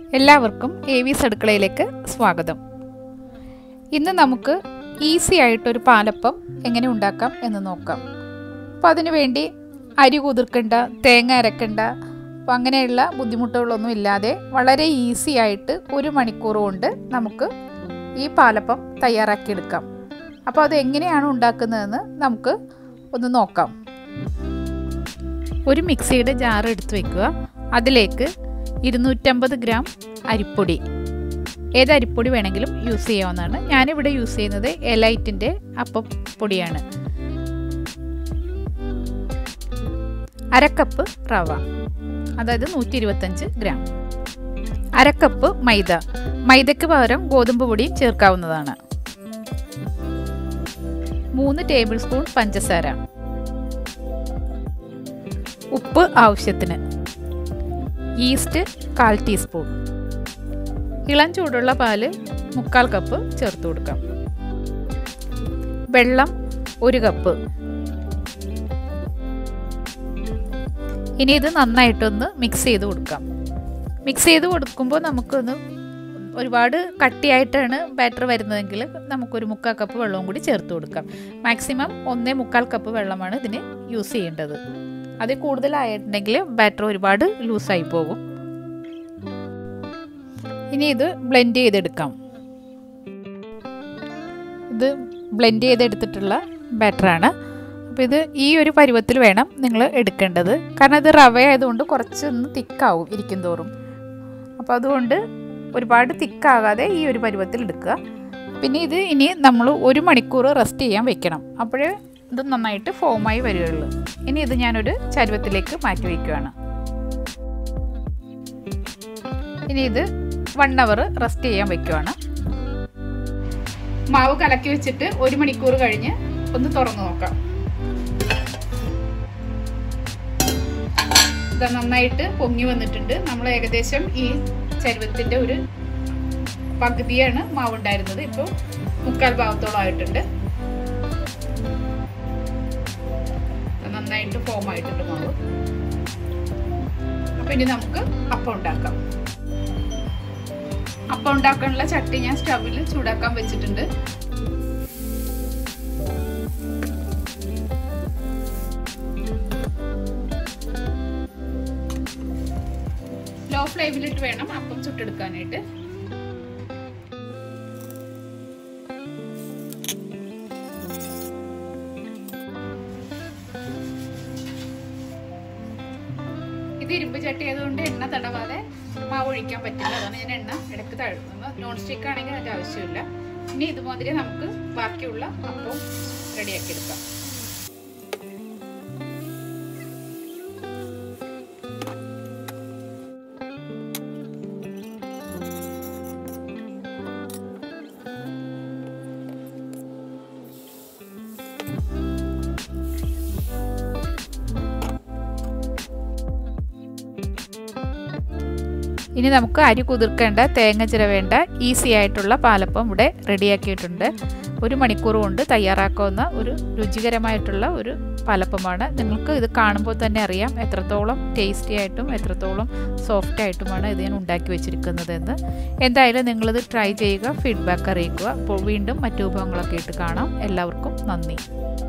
എല്ലാവർക്കും എ വിസ് അടുക്കളയിലേക്ക് സ്വാഗതം ഇന്ന് നമുക്ക് ഈസി ആയിട്ടൊരു പാലപ്പം എങ്ങനെ ഉണ്ടാക്കാം എന്ന് നോക്കാം അപ്പോൾ അതിനു വേണ്ടി അരി കുതിർക്കണ്ട തേങ്ങ അരക്കണ്ട അപ്പോൾ അങ്ങനെയുള്ള ബുദ്ധിമുട്ടുകളൊന്നും ഇല്ലാതെ വളരെ ഈസി ആയിട്ട് ഒരു മണിക്കൂർ കൊണ്ട് നമുക്ക് ഈ പാലപ്പം തയ്യാറാക്കിയെടുക്കാം അപ്പോൾ അത് എങ്ങനെയാണ് ഉണ്ടാക്കുന്നതെന്ന് നമുക്ക് ഒന്ന് നോക്കാം ഒരു മിക്സിയുടെ ജാർ എടുത്ത് വെക്കുക അതിലേക്ക് ഇരുന്നൂറ്റമ്പത് ഗ്രാം അരിപ്പൊടി ഏത് അരിപ്പൊടി വേണമെങ്കിലും യൂസ് ചെയ്യാവുന്നതാണ് ഞാനിവിടെ യൂസ് ചെയ്യുന്നത് എലൈറ്റിൻ്റെ അപ്പപ്പൊടിയാണ് അരക്കപ്പ് റവ അതായത് നൂറ്റി ഇരുപത്തഞ്ച് ഗ്രാം അരക്കപ്പ് മൈദ മൈദയ്ക്ക് പകരം ഗോതമ്പ് പൊടിയും ചേർക്കാവുന്നതാണ് മൂന്ന് ടേബിൾ സ്പൂൺ പഞ്ചസാര ഉപ്പ് ആവശ്യത്തിന് ഈസ്റ്റ് കാൽ ടീസ്പൂൺ ഇളം ചൂടുള്ള പാല് മുക്കാൽ കപ്പ് ചേർത്ത് കൊടുക്കാം വെള്ളം ഒരു കപ്പ് ഇനി ഇത് നന്നായിട്ടൊന്ന് മിക്സ് ചെയ്ത് കൊടുക്കാം മിക്സ് ചെയ്ത് കൊടുക്കുമ്പോൾ നമുക്കൊന്ന് ഒരുപാട് കട്ടിയായിട്ടാണ് ബാറ്റർ വരുന്നതെങ്കിൽ നമുക്കൊരു മുക്കാൽ കപ്പ് വെള്ളവും കൂടി ചേർത്ത് കൊടുക്കാം മാക്സിമം ഒന്നേ മുക്കാൽ കപ്പ് വെള്ളമാണ് ഇതിന് യൂസ് ചെയ്യേണ്ടത് അതിൽ കൂടുതലായിട്ടുണ്ടെങ്കിൽ ബാറ്റർ ഒരുപാട് ലൂസായി പോകും ഇനി ഇത് ബ്ലെൻഡ് ചെയ്തെടുക്കാം ഇത് ബ്ലെൻഡ് ചെയ്തെടുത്തിട്ടുള്ള ബാറ്ററാണ് അപ്പോൾ ഇത് ഈ ഒരു പരുവത്തിൽ വേണം നിങ്ങൾ എടുക്കേണ്ടത് കാരണം ഇത് റവ ആയതുകൊണ്ട് കുറച്ചൊന്ന് തിക്കാവും ഇരിക്കും തോറും അപ്പോൾ അതുകൊണ്ട് ഒരുപാട് തിക്കാകാതെ ഈ ഒരു പരുവത്തിൽ എടുക്കുക പിന്നെ ഇത് ഇനി നമ്മൾ ഒരു മണിക്കൂർ റെസ്റ്റ് ചെയ്യാൻ വെക്കണം അപ്പോഴേ ഇത് നന്നായിട്ട് ഫോമായി വരികയുള്ളൂ ഇനി ഇത് ഞാനൊരു ചരുവത്തിലേക്ക് മാറ്റി വയ്ക്കുകയാണ് ഇനി ഇത് വൺ അവർ റെസ്റ്റ് ചെയ്യാൻ വെക്കുകയാണ് മാവ് കലക്കി വെച്ചിട്ട് ഒരു മണിക്കൂർ കഴിഞ്ഞ് ഒന്ന് തുറന്നു നോക്കാം ഇത് നന്നായിട്ട് പൊങ്ങി വന്നിട്ടുണ്ട് നമ്മൾ ഏകദേശം ഈ ചരുവത്തിന്റെ ഒരു പകുതിയാണ് മാവ് ഉണ്ടായിരുന്നത് ഇപ്പോൾ മുക്കാൽ ഭാഗത്തോളം ആയിട്ടുണ്ട് നന്നായിട്ട് ഫോം ആയിട്ടുണ്ട് മാവ് അപ്പൊ ഇനി നമുക്ക് അപ്പം ഉണ്ടാക്കാം അപ്പം ഉണ്ടാക്കാനുള്ള ചട്ടി ഞാൻ സ്റ്റവിൽ ചൂടാക്കാൻ വെച്ചിട്ടുണ്ട് ലോ ഫ്ലെയിമിലിട്ട് വേണം അപ്പം ചുട്ടെടുക്കാനായിട്ട് ഇത് ഇരുമ്പ് ചട്ടി ആയതുകൊണ്ട് എണ്ണ തടവാതെ മാവ് ഒഴിക്കാൻ പറ്റില്ല അതാണ് ഞാൻ എണ്ണ ഇടയ്ക്ക് തഴുകുന്നത് നോൺ സ്റ്റിക്ക് ആണെങ്കിൽ അതിൻ്റെ ആവശ്യമില്ല ഇനി ഇതുമാതിരി നമുക്ക് ബാക്കിയുള്ള അപ്പം റെഡിയാക്കി എടുക്കാം ഇനി നമുക്ക് അരി കുതിർക്കേണ്ട തേങ്ങ ചിരവേണ്ട ഈസി ആയിട്ടുള്ള പാലപ്പം ഇവിടെ റെഡിയാക്കിയിട്ടുണ്ട് ഒരു മണിക്കൂർ കൊണ്ട് തയ്യാറാക്കാവുന്ന ഒരു രുചികരമായിട്ടുള്ള ഒരു പാലപ്പമാണ് നിങ്ങൾക്ക് ഇത് കാണുമ്പോൾ തന്നെ അറിയാം എത്രത്തോളം ടേസ്റ്റി ആയിട്ടും എത്രത്തോളം സോഫ്റ്റ് ആയിട്ടുമാണ് ഇത് ഞാൻ ഉണ്ടാക്കി വെച്ചിരിക്കുന്നതെന്ന് എന്തായാലും നിങ്ങളിത് ട്രൈ ചെയ്യുക ഫീഡ്ബാക്ക് അറിയിക്കുക അപ്പോൾ വീണ്ടും മറ്റു വിഭവങ്ങളൊക്കെ ഇട്ട് കാണാം എല്ലാവർക്കും നന്ദി